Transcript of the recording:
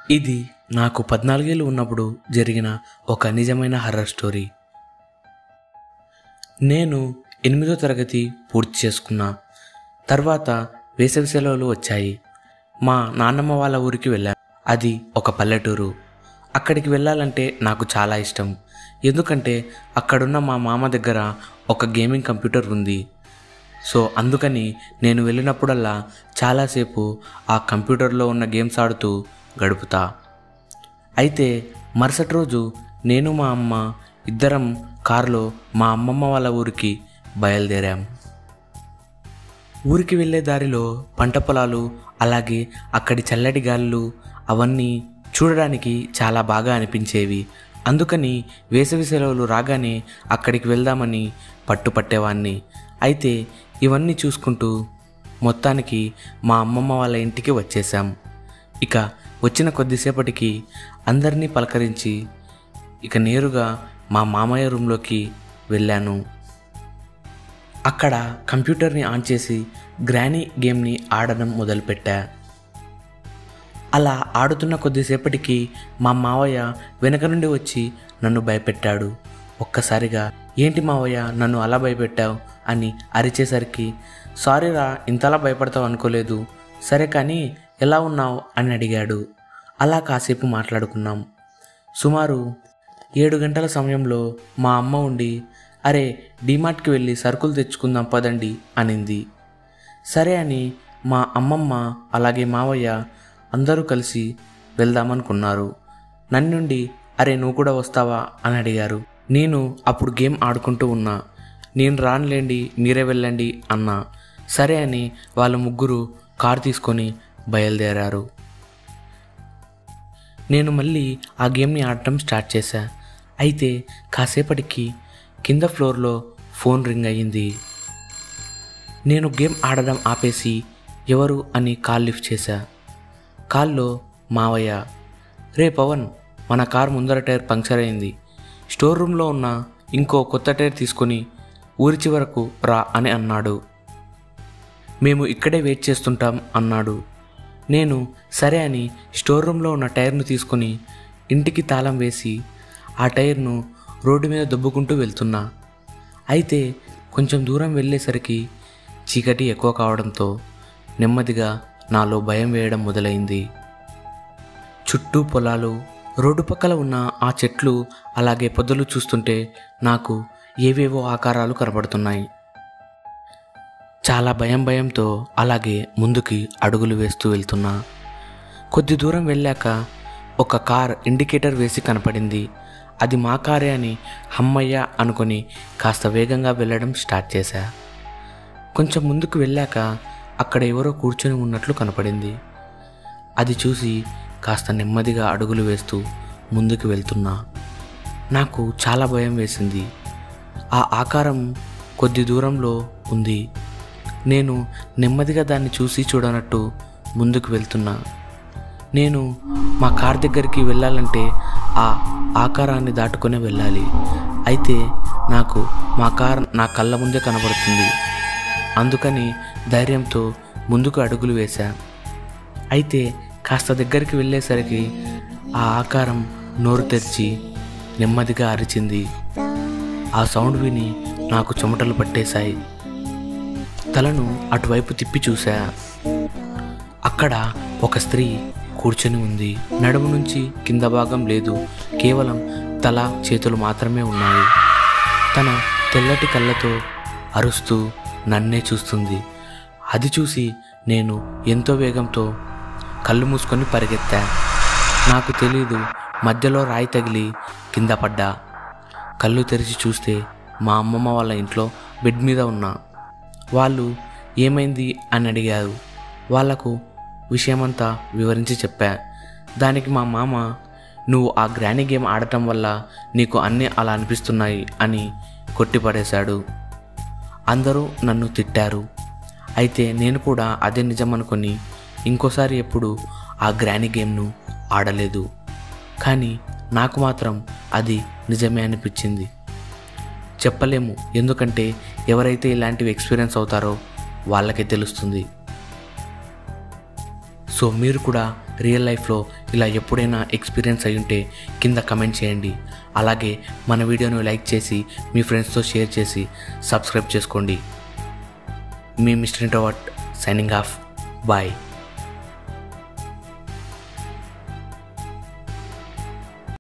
ఇది నాకు పద్నాలుగేళ్ళు ఉన్నప్పుడు జరిగిన ఒక నిజమైన హర్రర్ స్టోరీ నేను ఎనిమిదో తరగతి పూర్తి చేసుకున్నా తర్వాత వేసవి సెలవులు వచ్చాయి మా నాన్నమ్మ వాళ్ళ ఊరికి వెళ్ళాను అది ఒక పల్లెటూరు అక్కడికి వెళ్ళాలంటే నాకు చాలా ఇష్టం ఎందుకంటే అక్కడున్న మా మామ దగ్గర ఒక గేమింగ్ కంప్యూటర్ ఉంది సో అందుకని నేను వెళ్ళినప్పుడల్లా చాలాసేపు ఆ కంప్యూటర్లో ఉన్న గేమ్స్ ఆడుతూ గడుపుతా అయితే మరుసటి రోజు నేను మా అమ్మ ఇద్దరం కారులో మా అమ్మమ్మ వాళ్ళ ఊరికి బయలుదేరాం ఊరికి వెళ్ళే దారిలో పంట పొలాలు అలాగే అక్కడి చల్లటి గాలులు అవన్నీ చూడడానికి చాలా బాగా అనిపించేవి అందుకని వేసవి సెలవులు రాగానే అక్కడికి వెళ్దామని పట్టుపట్టేవాడిని అయితే ఇవన్నీ చూసుకుంటూ మొత్తానికి మా అమ్మమ్మ వాళ్ళ ఇంటికి వచ్చేసాం ఇక వచ్చిన కొద్దిసేపటికి అందరినీ పలకరించి ఇక నేరుగా మా మామయ్య రూమ్లోకి వెళ్ళాను అక్కడ కంప్యూటర్ని ఆన్ చేసి గ్రానీ గేమ్ని ఆడడం మొదలుపెట్టా అలా ఆడుతున్న కొద్దిసేపటికి మా మావయ్య వెనక నుండి వచ్చి నన్ను భయపెట్టాడు ఒక్కసారిగా ఏంటి మావయ్య నన్ను అలా భయపెట్టావు అని అరిచేసరికి సారీరా ఇంతలా భయపడతావు అనుకోలేదు సరే కానీ ఎలా ఉన్నావు అని అడిగాడు అలా కాసేపు మాట్లాడుకున్నాం సుమారు ఏడు గంటల సమయంలో మా అమ్మ ఉండి అరే డీమార్ట్కి వెళ్ళి సరుకులు తెచ్చుకుందాం పదండి అనింది సరే అని మా అమ్మమ్మ అలాగే మావయ్య అందరూ కలిసి వెళ్దామనుకున్నారు నన్నుండి అరే నువ్వు కూడా వస్తావా అని అడిగారు నేను అప్పుడు గేమ్ ఆడుకుంటూ ఉన్నా నేను రానులేండి మీరే వెళ్ళండి అన్నా సరే అని వాళ్ళ ముగ్గురు కారు తీసుకొని బయలుదేరారు నేను మళ్ళీ ఆ గేమ్ని ఆడటం స్టార్ట్ చేశా అయితే కాసేపటికి కింద ఫ్లోర్లో ఫోన్ రింగ్ అయ్యింది నేను గేమ్ ఆడడం ఆపేసి ఎవరు అని కాల్ లిఫ్ట్ చేశా కాల్లో మావయ్య రే పవన్ మన కార్ ముందర టైర్ పంక్చర్ అయింది స్టోర్ రూమ్లో ఉన్న ఇంకో కొత్త టైర్ తీసుకొని ఊరి చివరకు రా అని అన్నాడు మేము ఇక్కడే వెయిట్ చేస్తుంటాం అన్నాడు నేను సరే అని స్టోర్ రూమ్లో ఉన్న టైర్ను తీసుకొని ఇంటికి తాళం వేసి ఆ టైర్ను రోడ్డు మీద దొబ్బుకుంటూ వెళ్తున్నా అయితే కొంచెం దూరం వెళ్ళేసరికి చీకటి ఎక్కువ కావడంతో నెమ్మదిగా నాలో భయం వేయడం మొదలైంది చుట్టూ పొలాలు రోడ్డు పక్కల ఉన్న ఆ చెట్లు అలాగే పొదలు చూస్తుంటే నాకు ఏవేవో ఆకారాలు కనబడుతున్నాయి చాలా భయం భయంతో అలాగే ముందుకి అడుగులు వేస్తూ వెళ్తున్నా కొద్ది దూరం వెళ్ళాక ఒక కార్ ఇండికేటర్ వేసి కనపడింది అది మా కారే అని హమ్మయ్య అనుకొని కాస్త వేగంగా వెళ్ళడం స్టార్ట్ చేశా కొంచెం ముందుకు వెళ్ళాక అక్కడ ఎవరో కూర్చొని ఉన్నట్లు కనపడింది అది చూసి కాస్త నెమ్మదిగా అడుగులు వేస్తూ ముందుకు వెళ్తున్నా నాకు చాలా భయం వేసింది ఆ ఆకారం కొద్ది దూరంలో ఉంది నేను నెమ్మదిగా దాన్ని చూసి చూడనట్టు ముందుకు వెళ్తున్నా నేను మా కార్ దగ్గరికి వెళ్ళాలంటే ఆ ఆకారాన్ని దాటుకునే వెళ్ళాలి అయితే నాకు మా కార్ నా కళ్ళ ముందే కనబడుతుంది అందుకని ధైర్యంతో ముందుకు అడుగులు వేశా అయితే కాస్త దగ్గరికి వెళ్ళేసరికి ఆ ఆకారం నోరు తెరిచి నెమ్మదిగా అరిచింది ఆ సౌండ్ విని నాకు చెమటలు పట్టేశాయి తలను అటువైపు తిప్పి చూశా అక్కడ ఒక స్త్రీ కూర్చొని ఉంది నడుము నుంచి కింద భాగం లేదు కేవలం తల చేతులు మాత్రమే ఉన్నాయి తన తెల్లటి కళ్ళతో అరుస్తూ నన్నే చూస్తుంది అది చూసి నేను ఎంతో వేగంతో కళ్ళు మూసుకొని పరిగెత్తా నాకు తెలీదు మధ్యలో రాయి తగిలి కింద పడ్డా కళ్ళు తెరిచి చూస్తే మా అమ్మమ్మ వాళ్ళ ఇంట్లో బెడ్ మీద ఉన్నా వాళ్ళు ఏమైంది అని అడిగారు వాళ్లకు విషయమంతా వివరించి చెప్పా దానికి మా మామ నువ్వు ఆ గ్రానీ గేమ్ ఆడటం వల్ల నీకు అన్నీ అలా అనిపిస్తున్నాయి అని కొట్టిపడేశాడు అందరూ నన్ను తిట్టారు అయితే నేను కూడా అదే నిజం అనుకొని ఇంకోసారి ఎప్పుడు ఆ గ్రానీ గేమ్ను ఆడలేదు కానీ నాకు మాత్రం అది నిజమే అనిపించింది చెప్పలేము ఎందుకంటే ఎవరైతే ఇలాంటివి ఎక్స్పీరియన్స్ అవుతారో వాళ్ళకే తెలుస్తుంది సో మీరు కూడా రియల్ లైఫ్లో ఇలా ఎప్పుడైనా ఎక్స్పీరియన్స్ అయి ఉంటే కింద కమెంట్ చేయండి అలాగే మన వీడియోను లైక్ చేసి మీ ఫ్రెండ్స్తో షేర్ చేసి సబ్స్క్రైబ్ చేసుకోండి మీ mister introvert signing off bye